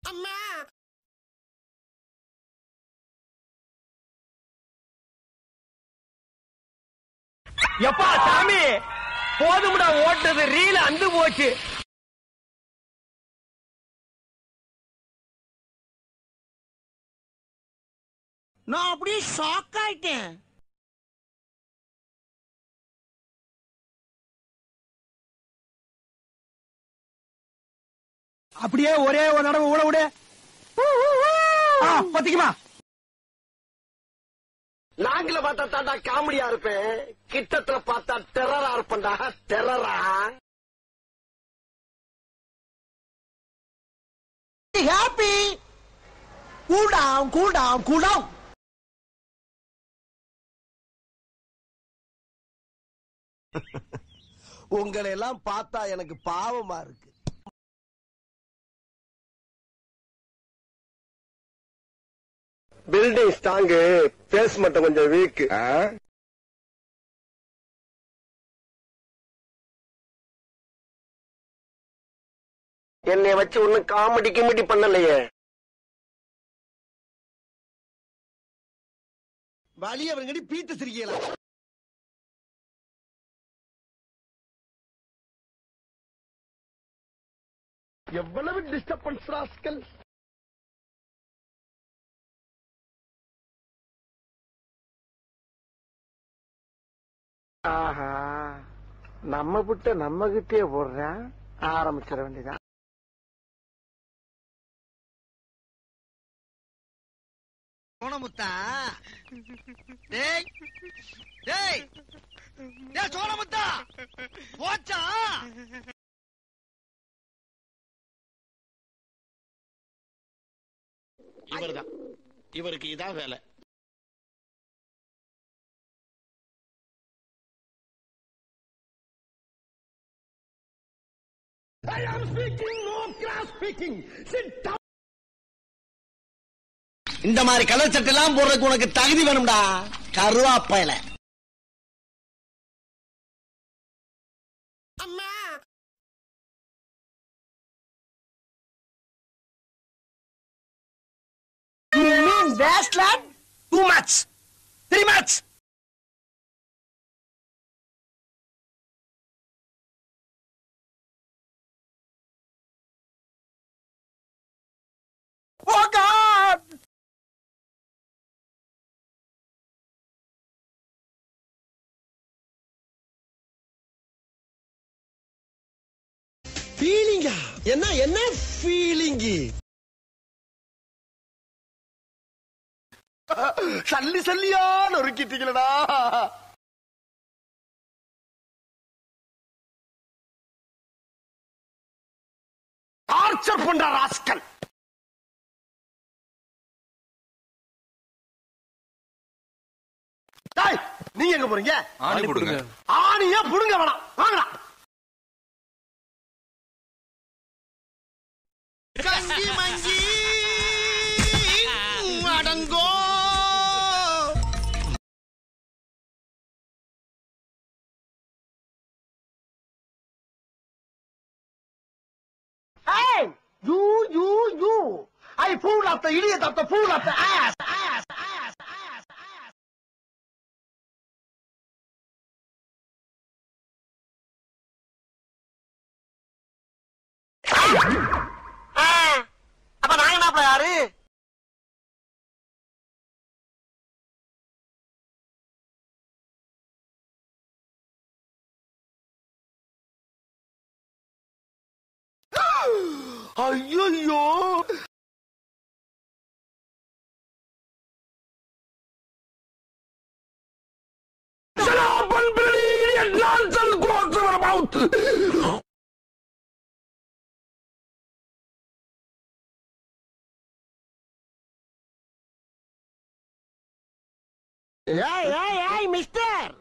எப்பா சாமி போதும்டா ஓட்டது ரீல அந்து போச்சு நான் அப்படியே ஷாக் ஆயிட்டேன் அப்படியே ஒரே ஒரு தடவை ஊட விடு ஆ, பத்திக்குமா நாங்கள பார்த்தா தாண்டா காமெடியா இருப்பேன் கிட்டத்துல பார்த்தா டெரரா இருப்பேன்டா டெரரா happy cool down cool down cool down உங்களை எல்லாம் பார்த்தா எனக்கு பாவமா இருக்கு பில்டிங் ஸ்ட்ராங்கு பேஸ் மட்டும் கொஞ்சம் வீக் என்னைய வச்சு ஒண்ணும் காமெடி கிமெடி பண்ணலையே வழி அவருங்கடி பீட்டு சிரிக்கலாம் எவ்வளவு டிஸ்டர்பன்ஸ் ராஸ்கல் ஆஹா நம்ம விட்ட நம்ம கிட்டே போடுறேன் ஆரம்பிச்சிட வேண்டியதான் சோனமுத்தா டேய் டேய் டேய் சோனமுத்தா போச்சா இவர்தான் இவருக்கு இதான் வேலை இந்த மாதிரி கலர் சட்டை எல்லாம் போடுறதுக்கு உனக்கு தகுதி வேணும்டா கருவாப்பையில You mean wasteland? Too much. Three much. Oh God! ஃபீலிங்கா என்ன என்ன ஃபீலிங்கு சல்லி சல்லியா நொறுக்கிட்டீங்களடா டார்ச்சர் பண்ற ராஸ்கல் டேய், நீங்க எங்க போறீங்க ஆணி கொடுங்க ஆணியா புடுங்க வேணாம் வாங்கடா கஞ்சி மஞ்சி அடங்கோ Hey! You, you, you! I fool of the idiot of the fool of the ass! Ass! Ass! Ass! Ass! அப்ப நாங்க என்ன யாரு ஐயோ ஏய் ஏய் ஏய் மிஸ்டர்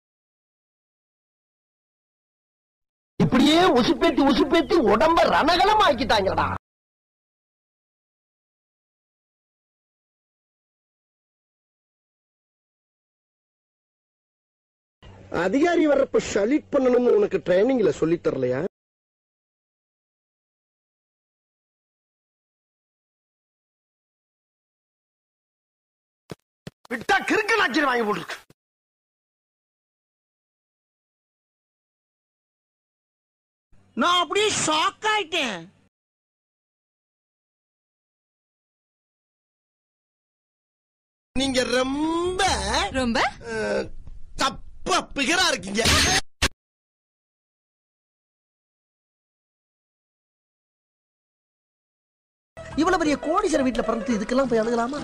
இப்படியே உசுப்பேத்தி உசுப்பேத்தி உடம்ப ரணகலம் ஆக்கிட்டாங்கடா அதிகாரி வர்றப்ப ஷலிட் பண்ணணும்னு உனக்கு ட்ரைனிங்ல சொல்லி தரலையா விட்டா கிறுக்கு நாச்சிரி வாங்கி போட்டுருக்கு நான் அப்படியே ஷாக் ஆயிட்டேன் நீங்க ரொம்ப ரொம்ப அஹ், தப்பா பிகரா இருக்கீங்க இவ்வளவு பெரிய கோடீஸ்வரர் வீட்டுல பிறந்து இதுக்கெல்லாம் போய் அழுகலாமா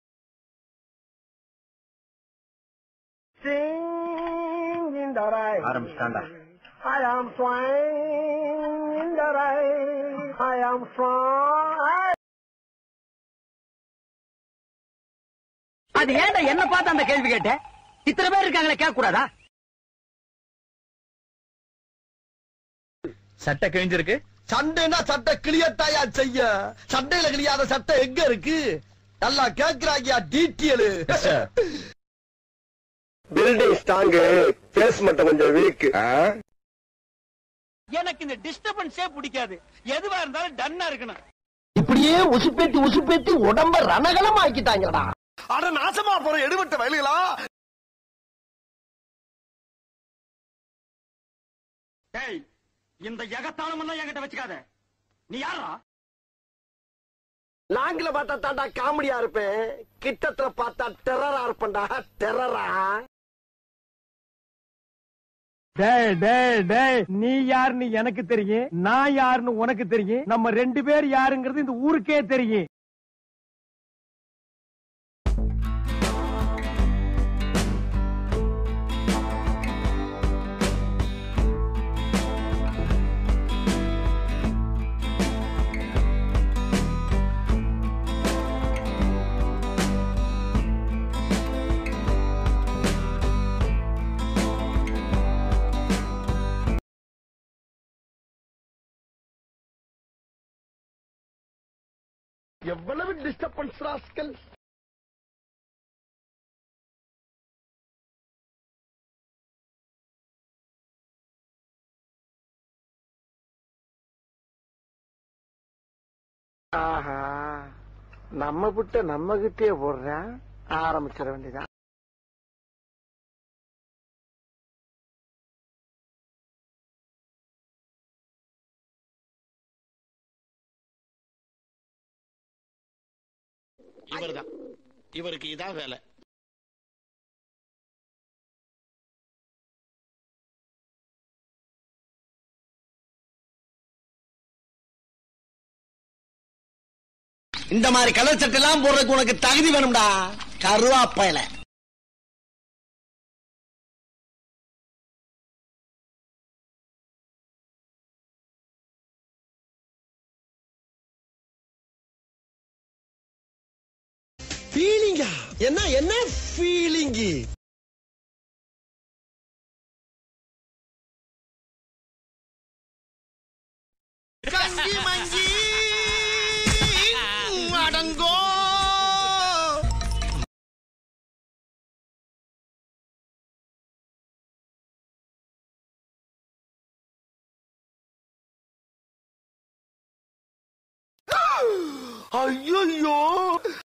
ஆரம்பிச்சிட்டாண்டா I am flying in the rain. I am flying. அது ஏன்டா என்ன பார்த்து அந்த கேள்வி கேட்ட இத்தனை பேர் இருக்காங்களே கேட்க கூடாதா சட்டை கிழிஞ்சிருக்கு சண்டைனா சட்டை கிளியத்தாயா செய்ய சண்டையில கிளியாத சட்டை எங்க இருக்கு நல்லா கேக்குறாங்கயா டீட்டியலு பில்டிங் ஸ்ட்ராங் பேஸ்மெண்ட் கொஞ்சம் வீக் எனக்கு இந்த டிஸ்டர்பன்ஸே பிடிக்காது எதுவா இருந்தாலும் டன்னா இருக்கணும் இப்படியே உசுப்பேத்தி உசுப்பேத்தி உடம்ப ரணகலம் ஆக்கிட்டாங்கடா அட நாசமா போற எடுபட்ட வயலுகளா டேய் இந்த எகத்தாளம் எல்லாம் என்கிட்ட வச்சுக்காத நீ யாரா லாங்கில பார்த்தா தாண்டா காமெடியா இருப்பேன் கிட்டத்துல பார்த்தா டெரரா இருப்பேன்டா டெரரா டேய் டேய் டேய் நீ யாருன்னு எனக்கு தெரியும் நான் யாருன்னு உனக்கு தெரியும் நம்ம ரெண்டு பேர் யாருங்கிறது இந்த ஊருக்கே தெரியும் எவ்வளவு டிஸ்டர்பன்ஸ் ராஸ்கல் ஆஹா நம்ம விட்ட நம்ம கிட்டே போடுறேன் ஆரம்பிச்சிட வேண்டியதான் இவர்தான் இவருக்கு இதான் வேலை இந்த மாதிரி கலர் சட்டை எல்லாம் போடுறதுக்கு உனக்கு தகுதி வேணும்டா கருவாப்பையில ஃபீலிங்கா என்ன என்ன ஃபீலிங்கு கங்கி மங்கி அடங்கோ ஐயோ